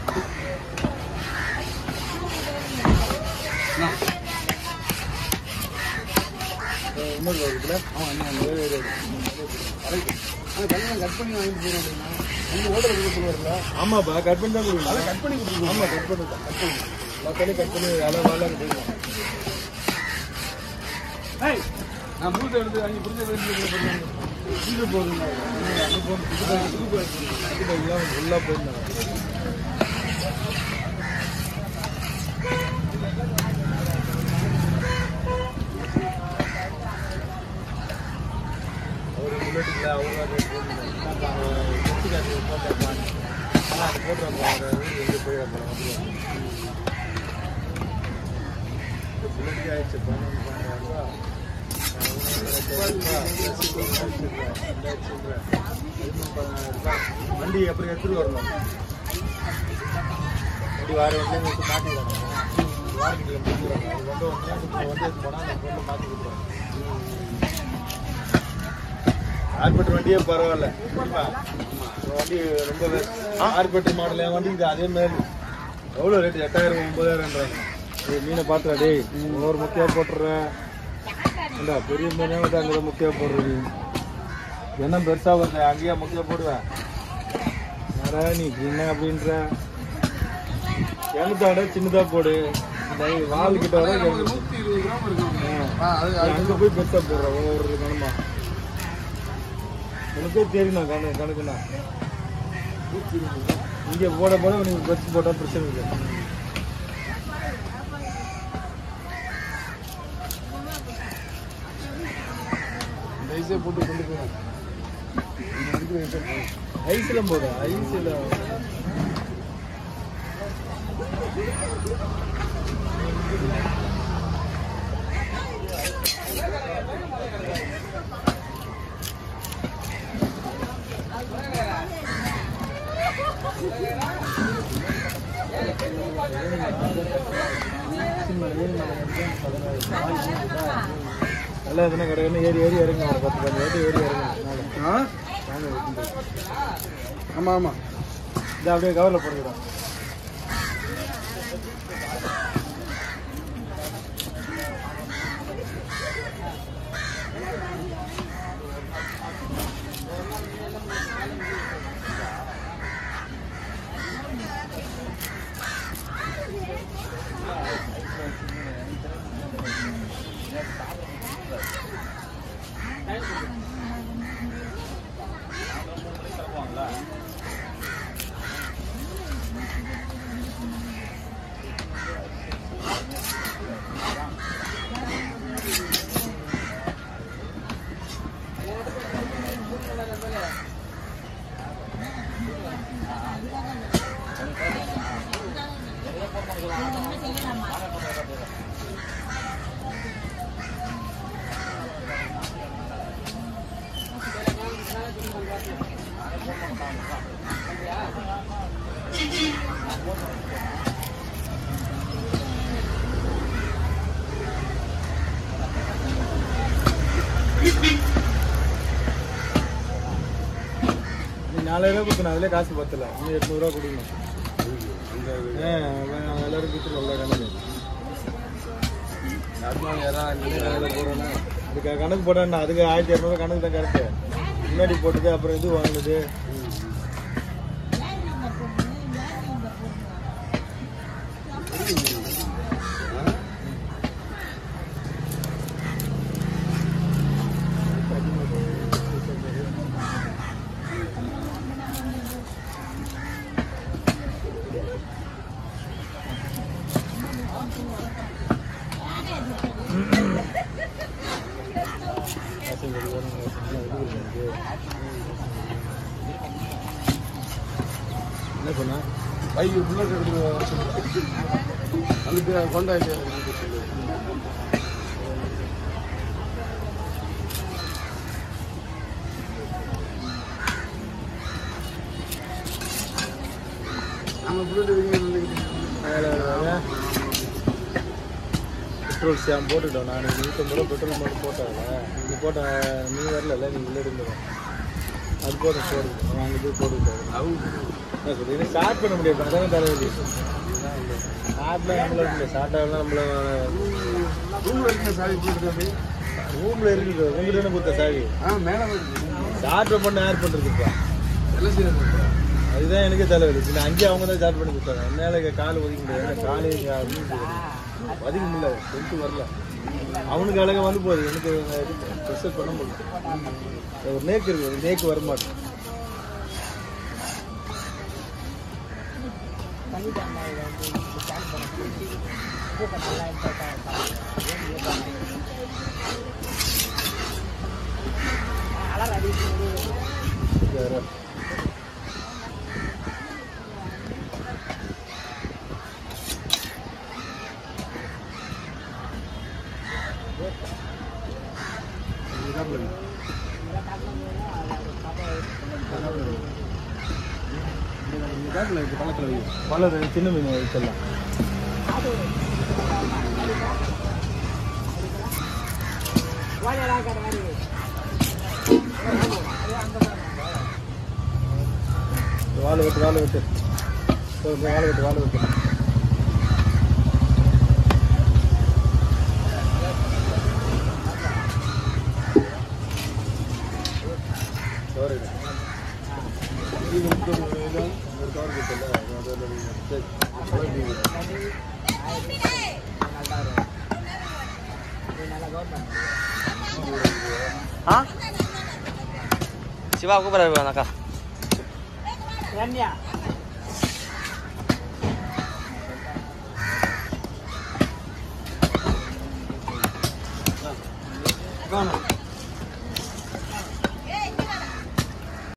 இன்னொரு இருக்குல்ல ஆமாம் இன்னும் வேறு வேறு கட் பண்ணி வாங்கிட்டு போகிறோம் அப்படின்னா நீங்கள் ஓட்டர் கொடுக்க சொல்லுவார்ல ஆமாப்பா கட் பண்ணி தான் கொடுக்கணும் அதை கட் பண்ணி கொடுத்துருக்கோம் ஆமாம் கட் பண்ணி கட் பண்ணி மொத்தமே கட் பண்ணி அலை வாழ போயிடுவோம் நான் புதுசை எடுத்து வாங்கி புதுசை எடுத்து புதுசு போதுங்க அங்கே போகணும் புது பைக் புது பைக் புது பைக்லாம் ஃபுல்லாக போயிருந்தாங்க ஒரு புல்லட்டுல அவங்க ரேட் போட்டுருந்தாங்க போட்டேன் ஆனால் அது போட்டுருவாங்க எங்கே போய் வந்துடுவாங்க புல்லட்டுக்கு ஆயிடுச்சு பதினொன்று பன்னெண்டு வண்டி எப்படி எடுத்துட்டு வரணும் வண்டி வார வண்டியில் வச்சு மாட்டிக்கிறாங்க வாரண்டியில் முடிக்கிறாங்க அது வந்து ஒன்று வண்டி எடுத்து போனால் நம்ம வந்து மாற்றி கொடுக்குறோம் ஆர்பெட் வண்டியே பரவாயில்ல இந்த வண்டி ரொம்ப ஆர்பெட் மாடல் என் வண்டி இது அதே மாதிரி எவ்வளோ ரேட்டு எட்டாயிரம் ஒன்பதாயிரம்ன்றாங்க இது மீனை பார்த்துடா டேய் இன்னொரு முக்கியம் போட்டுறேன் இல்லை பெரிய மீனே வந்து அங்கே முக்கியம் போடுறது என்ன பெருசாக வருது அங்கேயே முக்கியம் போடுவேன் வேற நீ என்ன அப்படின்ற கிணத்தாட சின்னதாக போடு இந்த வால் கிட்ட வர நூற்றி இருபது கிராம் இருக்கும் அங்கே போய் பெருசாக போடுறேன் ஒவ்வொரு கணமா உனக்கே தெரியும் கணக்கு கணக்குண்ணா இங்கே போட போட உனக்கு பெருசு போட்டால் பிரச்சனை இல்லை ஐஸே போட்டு கொண்டு போகிறோம் ஐஸ்லாம் போடும் ஐஸில் நல்லா எதுனா கிடையாது ஏறி ஏறி இறங்க ஒரு பத்து பத்து வாட்டி ஏறி இறங்க ஆமாம் ஆமாம் இது அப்படியே கவரில் போட்டுக்கிறோம் நீ நாலாயிரம் ரூபா கொடுக்கணும் அதிலே காசு பத்தல இன்னும் எட்நூறுவா கொடுக்கணும் ஆ, அவன் எல்லாரும் கொடுத்து நல்லா கணக்கு அதுக்கு கணக்கு போட்டேன்னா அதுக்கு ஆயிரத்தி இரநூறுவா கணக்கு தான் கரெக்டு முன்னாடி போட்டது அப்புறம் இது வாங்கினது என்ன சொன்னா பைக் புல்லட் எடுத்து அதுக்கு கொண்டாயிட்டு நம்ம புல்லட் பெட்ரோல் சேம் போட்டுட்டோம் நான் நூற்றம்பது ரூபா பெட்ரோல் மட்டும் போட்டாங்க நீ போட்ட நீ வரல நீ உள்ள இருந்துடும் அது போதும் போடுது அங்கே போய் போட்டுக்கிட்டோம் என்ன சொல்றது ஸ்டார்ட் பண்ண முடியாது அதான் தலைவலி ஸ்டார்ட்லாம் நம்மள முடியல ஸ்டார்ட் நம்மள ரூம்ல இருக்கிற சாவி போட்டுருக்காங்க ரூம்ல இருக்குது உங்ககிட்ட என்ன கொடுத்த சாவி ஆ மேலே வருது ஸ்டார்ட் பண்ண யார் பண்றதுப்பா எல்லாம் செய்யறது அதுதான் எனக்கே தலைவலி இல்லை அங்கேயே அவங்க தான் ஸ்டார்ட் பண்ணி கொடுத்தாங்க என்னால கால் ஒதுக்க முடியாது காலே ஒதுக்க முடியல கொண்டு வரல அவனுக்கு அழகா வந்து போகுது எனக்கு ப்ரெஷர் பண்ண முடியல ஒரு நேக்கு இருக்கு ஒரு நேக்கு வர மாட்டேன் வேற. பல சின்ன மீன் வச்சிடலாம் வாழை விட்டு வாழை விட்டு வாழை விட்டு வாழை விட்டு சாரி இது வந்து ஒரு இடம், ஒரு கவர் கொடுத்தல அதில் சரி ஆ சிவா கூப்பிட்றாரு அக்கா வேணாம்